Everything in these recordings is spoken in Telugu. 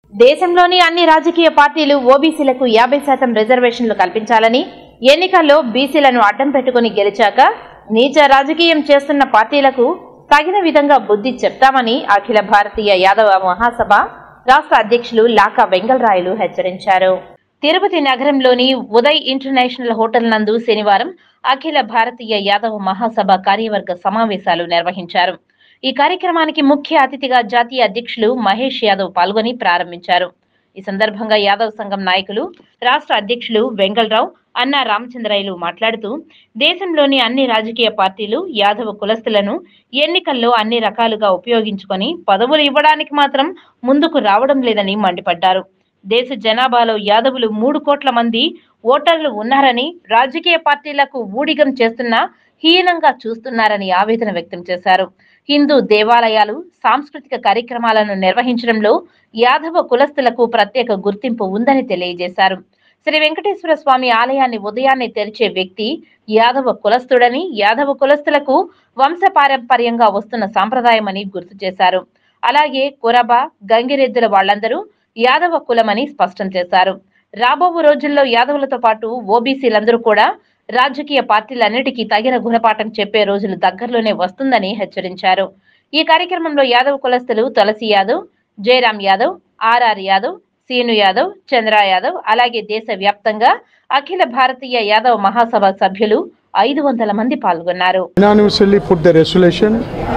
దేశంలోని అన్ని రాజకీయ పార్టీలు ఓబీసీలకు యాభై శాతం రిజర్వేషన్లు కల్పించాలని ఎన్నికల్లో బీసీలను అడ్డం పెట్టుకుని గెలిచాక నీచ రాజకీయం చేస్తున్న పార్టీలకు తగిన విధంగా బుద్ధి చెప్తామని అఖిల భారతీయ యాదవ మహాసభ రాష్ట్ర అధ్యక్షులు లాకా వెంగళరాయలు హెచ్చరించారు తిరుపతి నగరంలోని ఉదయ్ ఇంటర్నేషనల్ హోటల్ నందు శనివారం అఖిల భారతీయ యాదవ మహాసభ కార్యవర్గ సమావేశాలు నిర్వహించారు ఈ కార్యక్రమానికి ముఖ్య అతిథిగా జాతీయ అధ్యక్షులు మహేష్ యాదవ్ పాల్గొని ప్రారంభించారు ఈ సందర్భంగా యాదవ్ సంఘం నాయకులు రాష్ట్ర అధ్యక్షులు వెంగళరావు అన్నా రామచంద్రయ్యలు మాట్లాడుతూ దేశంలోని అన్ని రాజకీయ పార్టీలు యాదవ కులస్తులను ఎన్నికల్లో అన్ని రకాలుగా ఉపయోగించుకొని పదవులు ఇవ్వడానికి మాత్రం ముందుకు రావడం లేదని మండిపడ్డారు దేశ జనాభాలో యాదవులు మూడు కోట్ల మంది ఓటర్లు ఉన్నారని రాజకీయ పార్టీలకు ఊడిగం చేస్తున్న హీనంగా చూస్తున్నారని ఆవేదన వ్యక్తం చేశారు హిందూ దేవాలయాలు సాంస్కృతిక కార్యక్రమాలను నిర్వహించడంలో యాదవ కులస్తులకు ప్రత్యేక గుర్తింపు ఉందని తెలియజేశారు శ్రీ వెంకటేశ్వర స్వామి ఆలయాన్ని ఉదయాన్నే తెరిచే వ్యక్తి యాదవ కులస్తుడని యాదవ కులస్తులకు వంశపారంపర్యంగా వస్తున్న సాంప్రదాయమని గుర్తు చేశారు అలాగే కొరబ గంగిరెద్దుల వాళ్ళందరూ యాదవ కులమని స్పష్టం చేశారు రాబో రోజుల్లో యాదవులతో పాటు ఓబీసీలందరూ కూడా రాజకీయ పార్టీలన్నిటికీ తగిన గుణపాఠం చెప్పే రోజులు దగ్గరలోనే వస్తుందని హెచ్చరించారు ఈ కార్యక్రమంలో యాదవ్ కులస్తులు తులసి యాదవ్ జయరాం యాదవ్ ఆర్ఆర్ యాదవ్ సీను యాదవ్ చంద్ర యాదవ్ అలాగే దేశ వ్యాప్తంగా అఖిల భారతీయ యాదవ్ మహాసభ సభ్యులు ఐదు వందల మంది పాల్గొన్నారు unanimously put the resolution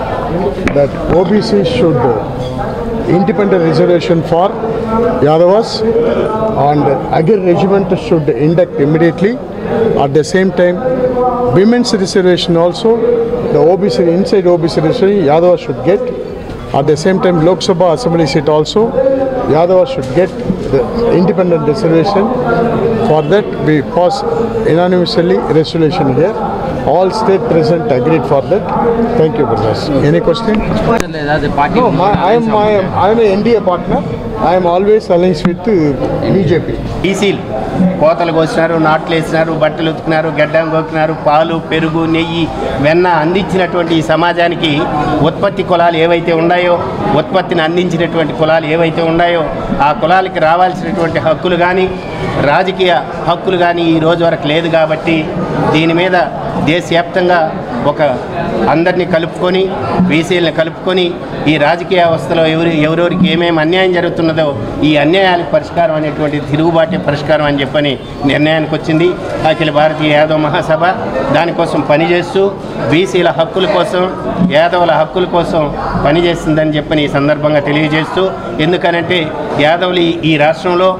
that OBC should independent reservation for Yadavas and Agir regiment should induct immediately. At the same time, women's reservation also, the OBC inside OBC reservation, Yadavas should get. At the same time, Lok Sabha Assembly seat also, Yadavas should get the independent reservation. For that, we pass unanimously resolution here. All state present agreed for that. Thank you, brothers. Any question? లేదా అది party No, my, I am my, I am an NDA partner. I am always alliance with uh, BJP. బీసీలు కోతలు కోసినారు నాట్లు వేసినారు బట్టలు ఉతికినారు గడ్డం గోకినారు పాలు పెరుగు నెయ్యి వెన్న అందించినటువంటి ఈ సమాజానికి ఉత్పత్తి కులాలు ఏవైతే ఉన్నాయో ఉత్పత్తిని అందించినటువంటి కులాలు ఏవైతే ఉన్నాయో ఆ కులాలకి రావాల్సినటువంటి హక్కులు కానీ రాజకీయ హక్కులు కానీ ఈ రోజు వరకు లేదు కాబట్టి దీని మీద దేశవ్యాప్తంగా ఒక అందరినీ కలుపుకొని బీసీలను కలుపుకొని ఈ రాజకీయ వ్యవస్థలో ఎవరు ఎవరెవరికి ఏమేమి అన్యాయం జరుగుతున్నదో ఈ అన్యాయాలకు పరిష్కారం అనేటువంటి తిరుగుబాటే పరిష్కారం అని చెప్పని నిర్ణయానికి వచ్చింది అఖిల భారతీయ యాదవ మహాసభ దానికోసం పనిచేస్తూ బీసీల హక్కుల కోసం యాదవుల హక్కుల కోసం పనిచేస్తుందని చెప్పని ఈ సందర్భంగా తెలియజేస్తూ ఎందుకనంటే యాదవులు ఈ- ఈ రాష్ట్రంలో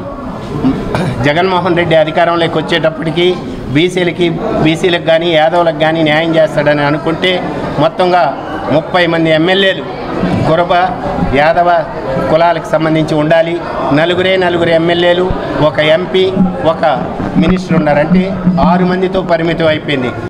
జగన్మోహన్ రెడ్డి అధికారంలోకి వచ్చేటప్పటికి బీసీలకి బీసీలకు కానీ యాదవులకు కానీ న్యాయం చేస్తాడని అనుకుంటే మొత్తంగా ముప్పై మంది ఎమ్మెల్యేలు కురబ యాదవ కులాలకు సంబంధించి ఉండాలి నలుగురే నలుగురు ఎమ్మెల్యేలు ఒక ఎంపీ ఒక మినిస్టర్ ఉన్నారంటే ఆరు మందితో పరిమితం అయిపోయింది